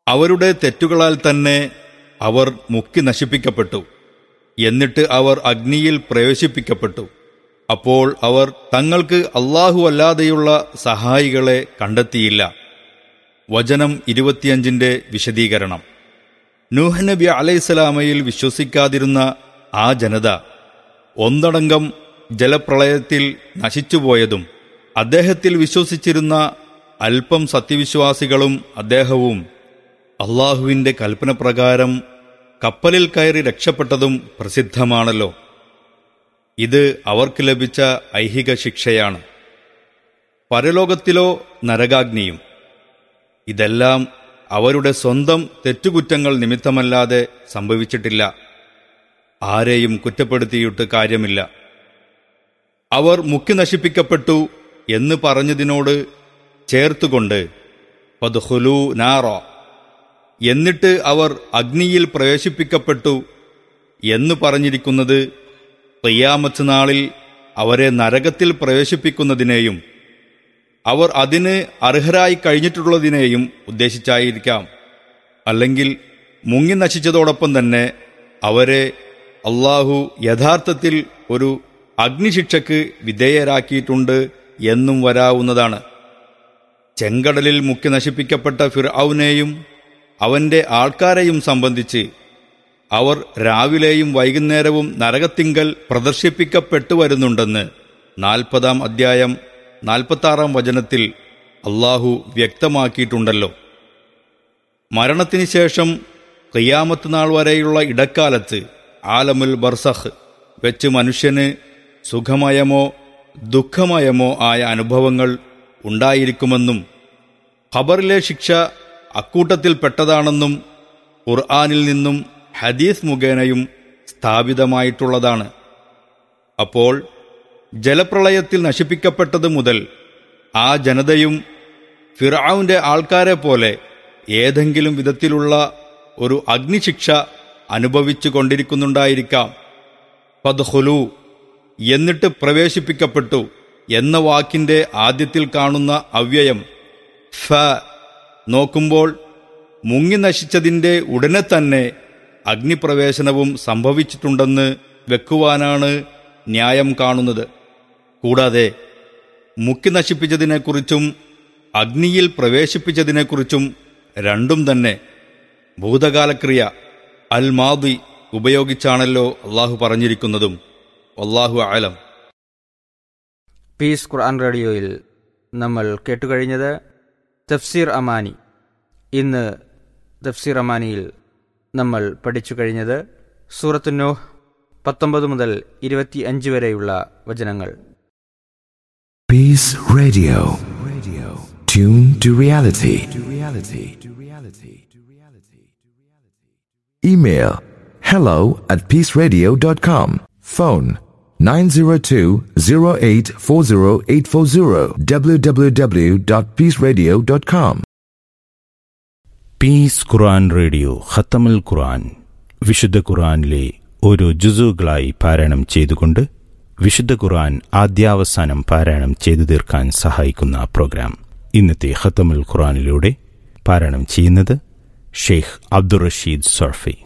അവരുടെ തെറ്റുകളാൽ തന്നെ അവർ മുക്കി നശിപ്പിക്കപ്പെട്ടു എന്നിട്ട് അവർ അഗ്നിയിൽ പ്രവേശിപ്പിക്കപ്പെട്ടു അപ്പോൾ അവർ തങ്ങൾക്ക് അള്ളാഹു അല്ലാതെയുള്ള സഹായികളെ കണ്ടെത്തിയില്ല വചനം ഇരുപത്തിയഞ്ചിന്റെ വിശദീകരണം നൂഹ് നബി അലൈഹിസ്സലാമയിൽ വിശ്വസിക്കാതിരുന്ന ആ ജനത ഒന്നടങ്കം ജലപ്രളയത്തിൽ നശിച്ചുപോയതും അദ്ദേഹത്തിൽ വിശ്വസിച്ചിരുന്ന അല്പം സത്യവിശ്വാസികളും അദ്ദേഹവും അള്ളാഹുവിന്റെ കൽപ്പന പ്രകാരം കപ്പലിൽ കയറി രക്ഷപ്പെട്ടതും പ്രസിദ്ധമാണല്ലോ ഇത് അവർക്ക് ലഭിച്ച ഐഹിക ശിക്ഷയാണ് പരലോകത്തിലോ നരകാഗ്നിയും ഇതെല്ലാം അവരുടെ സ്വന്തം തെറ്റുകുറ്റങ്ങൾ നിമിത്തമല്ലാതെ സംഭവിച്ചിട്ടില്ല ആരെയും കുറ്റപ്പെടുത്തിയിട്ട് കാര്യമില്ല അവർ മുക്കി നശിപ്പിക്കപ്പെട്ടു എന്ന് പറഞ്ഞതിനോട് ചേർത്തുകൊണ്ട് പദ്ഹുലു നാറോ എന്നിട്ട് അവർ അഗ്നിയിൽ പ്രവേശിപ്പിക്കപ്പെട്ടു എന്ന് പറഞ്ഞിരിക്കുന്നത് തയ്യാമത്ത് നാളിൽ അവരെ നരകത്തിൽ പ്രവേശിപ്പിക്കുന്നതിനെയും അവർ അതിന് അർഹരായി കഴിഞ്ഞിട്ടുള്ളതിനെയും ഉദ്ദേശിച്ചായിരിക്കാം അല്ലെങ്കിൽ മുങ്ങി നശിച്ചതോടൊപ്പം തന്നെ അവരെ അള്ളാഹു യഥാർത്ഥത്തിൽ ഒരു അഗ്നിശിക്ഷയ്ക്ക് വിധേയരാക്കിയിട്ടുണ്ട് എന്നും വരാവുന്നതാണ് ചെങ്കടലിൽ മുക്കി നശിപ്പിക്കപ്പെട്ട ഫിർഔനെയും അവന്റെ ആൾക്കാരെയും സംബന്ധിച്ച് അവർ രാവിലെയും വൈകുന്നേരവും നരകത്തിങ്കൽ പ്രദർശിപ്പിക്കപ്പെട്ടു വരുന്നുണ്ടെന്ന് നാൽപ്പതാം അധ്യായം നാൽപ്പത്താറാം വചനത്തിൽ അള്ളാഹു വ്യക്തമാക്കിയിട്ടുണ്ടല്ലോ മരണത്തിന് ശേഷം കയ്യാമത്ത് നാൾ വരെയുള്ള ഇടക്കാലത്ത് ആലമുൽ ബർസഖ് വെച്ച് മനുഷ്യന് സുഖമയമോ ദുഃഖമയമോ ആയ അനുഭവങ്ങൾ ഉണ്ടായിരിക്കുമെന്നും ഖബറിലെ ശിക്ഷ അക്കൂട്ടത്തിൽപ്പെട്ടതാണെന്നും ഖുർആാനിൽ നിന്നും ഹദീസ് മുഖേനയും സ്ഥാപിതമായിട്ടുള്ളതാണ് അപ്പോൾ ജലപ്രളയത്തിൽ നശിപ്പിക്കപ്പെട്ടത് മുതൽ ആ ജനതയും ഫിറാവുന്റെ ആൾക്കാരെ പോലെ ഏതെങ്കിലും വിധത്തിലുള്ള ഒരു അഗ്നിശിക്ഷ അനുഭവിച്ചു കൊണ്ടിരിക്കുന്നുണ്ടായിരിക്കാം പദ്ഹുലു എന്നിട്ട് പ്രവേശിപ്പിക്കപ്പെട്ടു എന്ന വാക്കിന്റെ ആദ്യത്തിൽ കാണുന്ന അവ്യയം ഫ നോക്കുമ്പോൾ മുങ്ങി നശിച്ചതിന്റെ ഉടനെ തന്നെ അഗ്നിപ്രവേശനവും സംഭവിച്ചിട്ടുണ്ടെന്ന് വെക്കുവാനാണ് ന്യായം കാണുന്നത് കൂടാതെ മുക്കി നശിപ്പിച്ചതിനെക്കുറിച്ചും അഗ്നിയിൽ പ്രവേശിപ്പിച്ചതിനെക്കുറിച്ചും രണ്ടും തന്നെ ഭൂതകാലക്രിയ അൽ മാദി ഉപയോഗിച്ചാണല്ലോ അള്ളാഹു പറഞ്ഞിരിക്കുന്നതും അള്ളാഹു ആലം പീസ് ഖുർആൻ റേഡിയോയിൽ നമ്മൾ കേട്ടുകഴിഞ്ഞത് തഫ്സീർ അമാനി ഇന്ന് തഫ്സീർ അമാനിയിൽ നമ്മൾ പഠിച്ചു കഴിഞ്ഞത് സൂറത്തു നോഹ് പത്തൊമ്പത് മുതൽ ഇരുപത്തി അഞ്ച് വരെയുള്ള വചനങ്ങൾ Peace Radio. Radio. Tune to reality. To reality. To reality. To reality. Email hello at peaceradio.com. Phone 902-0840840 www.peaceradio.com. Peace ഖുർആൻ റേഡിയോ ഖത്തമുൽ ഖുർആൻ വിശുദ്ധ ഖുർആനിലെ ഓരോ ജുസുകളായി പാരായണം ചെയ്തുകൊണ്ട് വിശുദ്ധ ഖുർആൻ ആദ്യാവസാനം പാരായണം ചെയ്തു തീർക്കാൻ സഹായിക്കുന്ന പ്രോഗ്രാം ഇന്നത്തെ ഖത്തമുൽ ഖുർആനിലൂടെ പാരായണം ചെയ്യുന്നത് ഷെയ്ഖ് അബ്ദുൾ റഷീദ് സർഫി